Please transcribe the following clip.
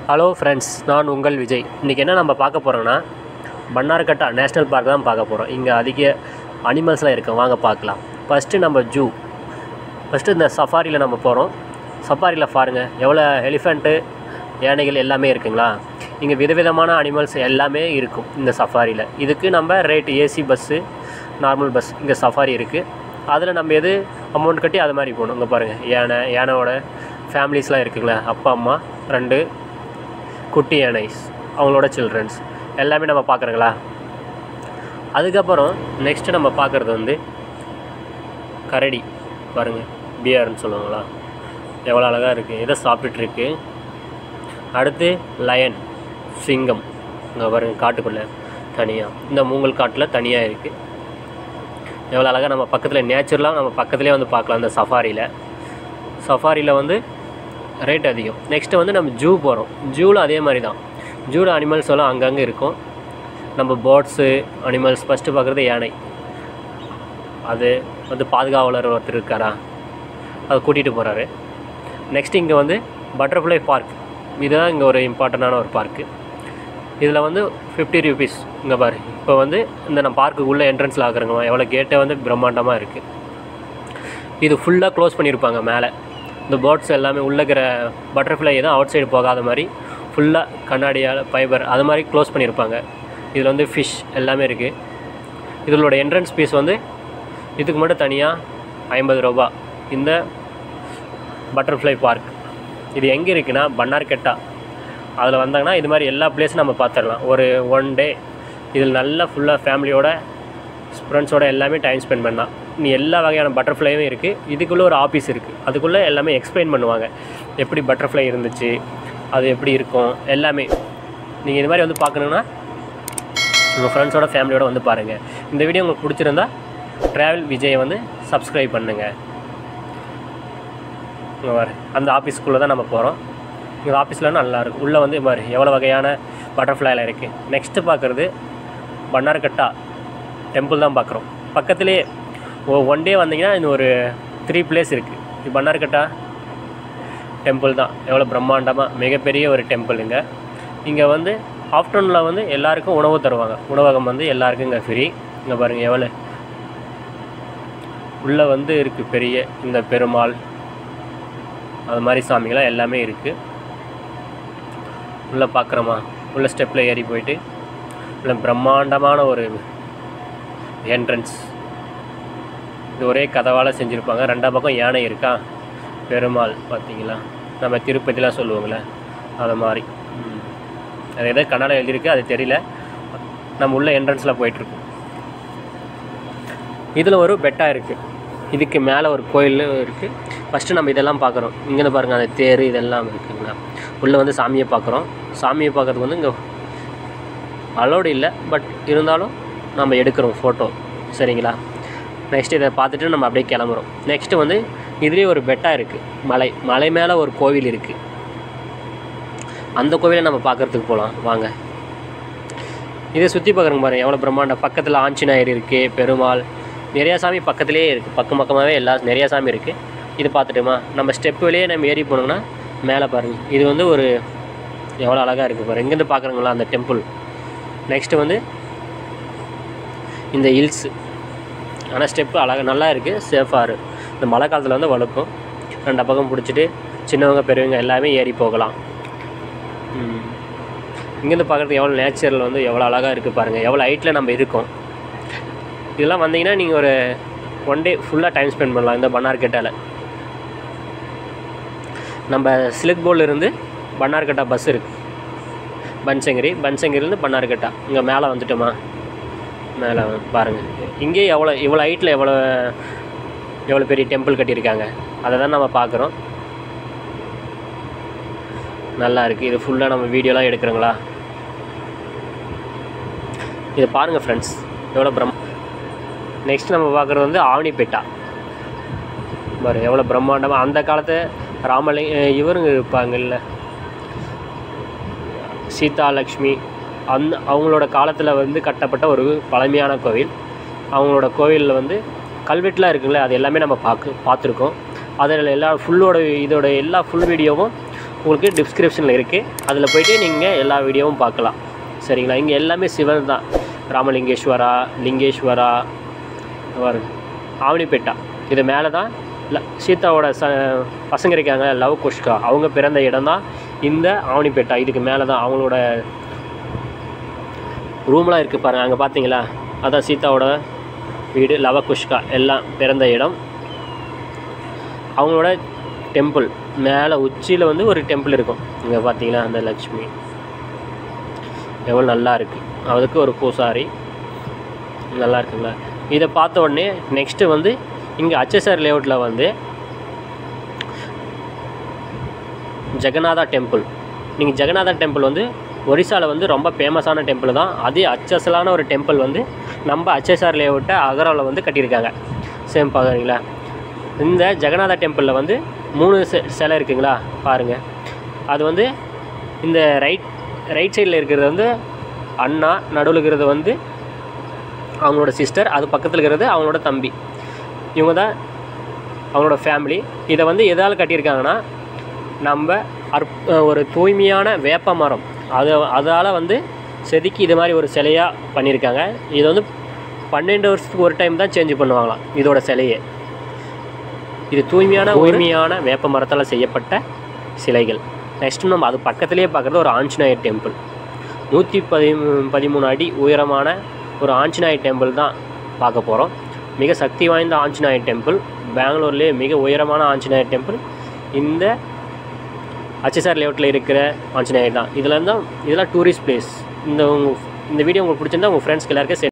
Hello friends நான் உங்கள் விஜய் இன்றைக்கி என்ன நம்ம பார்க்க போகிறோன்னா பன்னார்கட்டா நேஷ்னல் பார்க் தான் பார்க்க போகிறோம் இங்கே அதிக அனிமல்ஸ்லாம் இருக்குது வாங்க பார்க்கலாம் ஃபஸ்ட்டு நம்ம ஜூ ஃபஸ்ட்டு இந்த சஃபாரியில் நம்ம போகிறோம் சஃபாரியில் பாருங்கள் எவ்வளோ எலிஃபெண்ட்டு யானைகள் எல்லாமே இருக்குங்களா இங்கே விதவிதமான அனிமல்ஸ் எல்லாமே இருக்கும் இந்த சஃபாரியில் இதுக்கு நம்ம rate AC bus normal bus இங்கே சஃபாரி இருக்குது அதில் நம்ம எது அமௌண்ட் கட்டி அது மாதிரி போகணும் இங்கே பாருங்கள் யானை யானையோட ஃபேமிலிஸ்லாம் இருக்குங்களா அப்பா அம்மா ரெண்டு குட்டி யானைஸ் அவங்களோட சில்ட்ரன்ஸ் எல்லாமே நம்ம பார்க்குறோங்களா அதுக்கப்புறம் நெக்ஸ்ட்டு நம்ம பார்க்குறது வந்து கரடி பாருங்கள் பியர்னு சொல்லுவாங்களா எவ்வளோ அழகாக இருக்குது எதை சாப்பிட்டுட்ருக்கு அடுத்து லயன் சிங்கம் இங்கே பாருங்க காட்டுக்குள்ளே தனியாக இந்த மூங்கல் காட்டில் தனியாக இருக்குது எவ்வளோ அழகாக நம்ம பக்கத்தில் நேச்சுரலாக நம்ம பக்கத்துலேயே வந்து பார்க்கலாம் இந்த சஃபாரியில் சஃபாரியில் வந்து ரேட் அதிகம் நெக்ஸ்ட்டு வந்து நம்ம ஜூ போகிறோம் ஜூவில் அதே மாதிரி தான் ஜூவில் அனிமல்ஸ் எல்லாம் அங்கங்கே இருக்கும் நம்ம பேர்ட்ஸு அனிமல்ஸ் ஃபஸ்ட்டு பார்க்குறது யானை அது வந்து பாதுகாவலர் ஒருத்தர் இருக்காரா அதை கூட்டிகிட்டு போகிறாரு நெக்ஸ்ட் இங்கே வந்து பட்டர்ஃப்ளை பார்க் இதுதான் இங்கே ஒரு இம்பார்ட்டண்ட்டான ஒரு பார்க்கு இதில் வந்து ஃபிஃப்டி ருபீஸ் இங்கே பாரு இப்போ வந்து இந்த நம்ம பார்க்குக்கு உள்ள என்ட்ரன்ஸில் ஆக்குறோங்க எவ்வளோ கேட்டே வந்து பிரம்மாண்டமாக இருக்குது இது ஃபுல்லாக க்ளோஸ் பண்ணியிருப்பாங்க மேலே இந்த பேர்ட்ஸ் எல்லாமே உள்ள இருக்கிற பட்டர்ஃப்ளை எதுவும் அவுட் சைடு போகாத மாதிரி ஃபுல்லாக கண்ணாடியால் ஃபைபர் அது மாதிரி க்ளோஸ் பண்ணியிருப்பாங்க இதில் வந்து ஃபிஷ் எல்லாமே இருக்குது இதனோட என்ட்ரன்ஸ் ஃபீஸ் வந்து இதுக்கு மட்டும் தனியாக ஐம்பது ரூபா இந்த பட்டர்ஃப்ளை பார்க் இது எங்கே இருக்குன்னா பன்னார்கெட்டா அதில் வந்தாங்கன்னா இது மாதிரி எல்லா பிளேஸும் நம்ம பார்த்துடலாம் ஒரு ஒன் டே இதில் நல்லா ஃபுல்லாக ஃபேமிலியோட ஃப்ரெண்ட்ஸோட எல்லாமே டைம் ஸ்பெண்ட் பண்ணலாம் நீ எல்லா வகையான பட்டர்ஃப்ளையும் இருக்குது இதுக்குள்ளே ஒரு ஆஃபீஸ் இருக்குது அதுக்குள்ளே எல்லாமே எக்ஸ்பிளைன் பண்ணுவாங்க எப்படி பட்டர்ஃப்ளை இருந்துச்சு அது எப்படி இருக்கும் எல்லாமே நீங்கள் இது மாதிரி வந்து பார்க்கணுன்னா உங்கள் ஃப்ரெண்ட்ஸோட ஃபேமிலியோட வந்து பாருங்கள் இந்த வீடியோ உங்களுக்கு பிடிச்சிருந்தா ட்ராவல் விஜயை வந்து சப்ஸ்கிரைப் பண்ணுங்கள் இங்கே பாரு அந்த ஆஃபீஸ்க்குள்ளே தான் நம்ம போகிறோம் இந்த ஆஃபீஸில் நல்லா இருக்கும் உள்ளே வந்து பாரு எவ்வளோ வகையான பட்டர்ஃப்ளைல இருக்குது நெக்ஸ்ட்டு பார்க்குறது பன்னார்கட்டா டெம்பிள் தான் பார்க்குறோம் பக்கத்துலேயே ஓ ஒன் டே வந்தீங்கன்னா இந்த ஒரு த்ரீ பிளேஸ் இருக்குது இது பன்னார்கட்டா டெம்பிள் தான் எவ்வளோ பிரம்மாண்டமாக மிகப்பெரிய ஒரு டெம்பிளுங்க இங்கே வந்து ஆஃப்டர்நூனில் வந்து எல்லாருக்கும் உணவு தருவாங்க உணவகம் வந்து எல்லாருக்கும் இங்கே ஃப்ரீ இங்கே பாருங்கள் எவ்வளோ உள்ளே வந்து இருக்குது பெரிய இந்த பெருமாள் அது மாதிரி சாமிங்களாம் எல்லாமே இருக்குது உள்ளே பார்க்குறோமா உள்ள ஸ்டெப்பில் ஏறி போயிட்டு உள்ள பிரம்மாண்டமான ஒரு என்ட்ரன்ஸ் இது ஒரே கதவால் செஞ்சுருப்பாங்க ரெண்டா பக்கம் யானை இருக்கா பெருமாள் பார்த்தீங்களா நம்ம திருப்பதிலாம் சொல்லுவோங்களே அது மாதிரி ம். அது எதோ கன்னடம் எழுதியிருக்கு அது தெரியல நம்ம உள்ள என்ட்ரன்ஸில் போயிட்டுருக்கோம் இதில் ஒரு பெட்டா இருக்குது இதுக்கு மேலே ஒரு கோயில் இருக்குது ஃபஸ்ட்டு நம்ம இதெல்லாம் பார்க்குறோம் இங்கேருந்து பாருங்கள் அந்த தேர் இதெல்லாம் இருக்குங்களா உள்ளே வந்து சாமியை பார்க்குறோம் சாமியை பார்க்குறதுக்கு வந்து இங்கே அலோடு இல்லை பட் இருந்தாலும் நம்ம எடுக்கிறோம் ஃபோட்டோ சரிங்களா நெக்ஸ்ட் இதை பார்த்துட்டு நம்ம அப்படியே கிளம்புறோம் நெக்ஸ்ட்டு வந்து இதுலேயே ஒரு பெட்டா இருக்குது மலை மலை மேலே ஒரு கோவில் இருக்குது அந்த கோவிலை நம்ம பார்க்குறதுக்கு போகலாம் வாங்க இதை சுற்றி பார்க்குறோங்க பாருங்க எவ்வளோ பிரம்மாண்டம் பக்கத்தில் ஆஞ்சநேயர் இருக்குது பெருமாள் நிறையா சாமி பக்கத்துலேயே இருக்குது பக்கம் பக்கமாகவே எல்லா நிறையா சாமி இருக்குது இது பார்த்துட்டுமா நம்ம ஸ்டெப் வழியே நம்ம ஏறி போனோம்னா மேலே பாருங்கள் இது வந்து ஒரு எவ்வளோ அழகாக இருக்குது பாருங்கள் இங்கேருந்து பார்க்குறோங்களா அந்த டெம்பிள் நெக்ஸ்ட்டு வந்து இந்த ஹில்ஸு ஆனால் ஸ்டெப்பு அழகாக நல்லா இருக்குது சேஃபாக இருக்குது இந்த மழை காலத்தில் வந்து வழுக்கும் ரெண்டு பக்கம் பிடிச்சிட்டு சின்னவங்க பெரியவங்க எல்லாமே ஏறி போகலாம் ம். இங்கேருந்து பார்க்குறதுக்கு எவ்வளோ நேச்சரில் வந்து எவ்வளோ அழகாக இருக்குது பாருங்கள் எவ்வளோ ஹைட்டில் நம்ம இருக்கோம் இதெல்லாம் வந்தீங்கன்னா நீங்கள் ஒரு ஒன் டே ஃபுல்லாக டைம் ஸ்பெண்ட் பண்ணலாம் இந்த பன்னார்கட்டாவில் நம்ம சிலுக் போர்டில் இருந்து பன்னார்கட்டா பஸ் இருக்குது பன்சங்கிரி பன்சங்கிரிலேருந்து பன்னார்கட்டா இங்கே மேலே வந்துட்டோமா மேலே பாருங்கள் இங்கேயே எவ்வளோ இவ்வளோ ஹைட்டில் எவ்வளோ எவ்வளோ பெரிய டெம்பிள் கட்டியிருக்காங்க அதை தான் நம்ம பார்க்குறோம் நல்லா இருக்குது இது ஃபுல்லாக நம்ம வீடியோலாம் எடுக்கிறோங்களா இதை பாருங்கள் ஃப்ரெண்ட்ஸ் எவ்வளோ பிரம் நெக்ஸ்ட் நம்ம பார்க்குறது வந்து ஆவணிப்பேட்டா பாரு எவ்வளோ பிரம்மாண்டமாக அந்த காலத்து ராமலை இவருங்க இருப்பாங்கல்ல சீதா லக்ஷ்மி அந்த அவங்களோட காலத்தில் வந்து கட்டப்பட்ட ஒரு பழமையான கோவில் அவங்களோட கோவிலில் வந்து கல்வெட்டுலாம் இருக்குங்களே அது எல்லாமே நம்ம பார்க்க பார்த்துருக்கோம் அதில் எல்லா ஃபுல்லோட இதோட எல்லா ஃபுல் வீடியோவும் உங்களுக்கு டிஸ்கிரிப்ஷனில் இருக்குது அதில் போயிட்டு நீங்கள் எல்லா வீடியோவும் பார்க்கலாம் சரிங்களா இங்கே எல்லாமே சிவன் தான் ராமலிங்கேஸ்வரா லிங்கேஸ்வரா பாருங்க ஆவணிப்பேட்டா இது மேலே தான் ல சீதாவோட ச பசங்க இருக்காங்க லவ் குஷ்கா அவங்க பிறந்த இடம் தான் இந்த ஆவணிப்பேட்டா இதுக்கு மேலே தான் அவங்களோட ரூம்லாம் இருக்குது பாருங்கள் அங்கே பார்த்தீங்களா அதான் சீதாவோட வீடு லவ குஷ்கா எல்லாம் பிறந்த இடம் அவங்களோட டெம்பிள் மேலே உச்சியில் வந்து ஒரு டெம்பிள் இருக்கும் இங்கே பார்த்தீங்களா அந்த லக்ஷ்மி எவ்வளோ நல்லா இருக்குது அதுக்கு ஒரு பூசாரி நல்லா இருக்குங்களா இதை பார்த்த உடனே நெக்ஸ்ட்டு வந்து இங்கே அச்சசார் லேஅவுட்டில் வந்து ஜெகநாதா டெம்பிள் நீங்கள் ஜெகநாதா டெம்பிள் வந்து ஒரிசாவில் வந்து ரொம்ப ஃபேமஸான டெம்பிள் தான் அதே அச்சசலான ஒரு டெம்பிள் வந்து நம்ம அச்சசார் லேஅவுட்டை அகராவில் வந்து கட்டியிருக்காங்க சேம் பார்க்குறீங்களா இந்த ஜெகநாதா டெம்பிளில் வந்து மூணு செ சிலை இருக்குங்களா பாருங்கள் அது வந்து இந்த ரைட் ரைட் சைடில் இருக்கிறது வந்து அண்ணா நடுவில் இருக்கிறது வந்து அவங்களோட சிஸ்டர் அது பக்கத்தில் இருக்கிறது அவங்களோட தம்பி இவங்க தான் அவங்களோட ஃபேமிலி இதை வந்து எதால் கட்டியிருக்காங்கன்னா நம்ம அற் ஒரு தூய்மையான வேப்ப மரம் அது அதால் வந்து செதுக்கி இது மாதிரி ஒரு சிலையாக பண்ணியிருக்காங்க இது வந்து பன்னெண்டு வருஷத்துக்கு ஒரு டைம் தான் சேஞ்ச் பண்ணுவாங்களாம் இதோட சிலையே இது தூய்மையான தூய்மையான வேப்ப மரத்தால் செய்யப்பட்ட சிலைகள் நெக்ஸ்ட் நம்ம அது பக்கத்துலேயே பார்க்குறது ஒரு ஆஞ்சநேயர் டெம்பிள் நூற்றி பதி பதிமூணு அடி உயரமான ஒரு ஆஞ்சநேயர் டெம்பிள் தான் பார்க்க போகிறோம் மிக சக்தி வாய்ந்த ஆஞ்சநேயர் டெம்பிள் பெங்களூர்லேயே மிக உயரமான ஆஞ்சநேயர் டெம்பிள் இந்த அச்சசார் லேஅவுட்டில் இருக்கிற ஆஞ்சநேயர் தான் இதில் தான் இதெல்லாம் டூரிஸ்ட் பிளேஸ் இந்த உங்க இந்த வீடியோ உங்களுக்கு பிடிச்சிருந்தா உங்கள் ஃப்ரெண்ட்ஸ்க்கு எல்லாருக்கும்